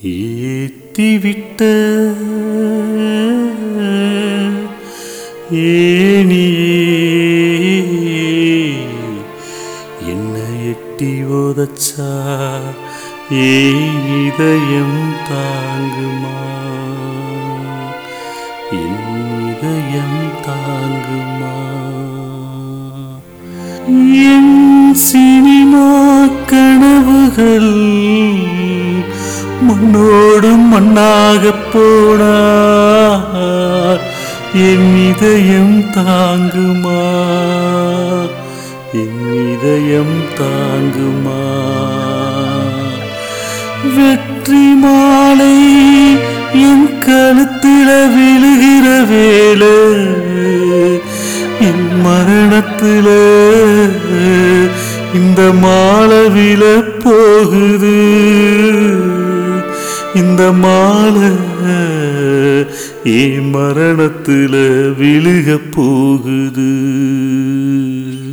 ஏத்திவிட்ட ஏனியே என்னை எட்டி ஓதச்சா ஏ இதயம் தாங்குமா என் இதயம் தாங்குமா என் சினிமா கனவுகள் மண்ணோடு மண்ணாக போனா என் இதயம் தாங்குமா என் இதயம் தாங்குமா வெற்றி மாலை என் கழுத்தில விழுகிற வேளை என் மரணத்துல இந்த மாலை விழ போகுது இந்த மாலை என் மரணத்துல விழுக போகுது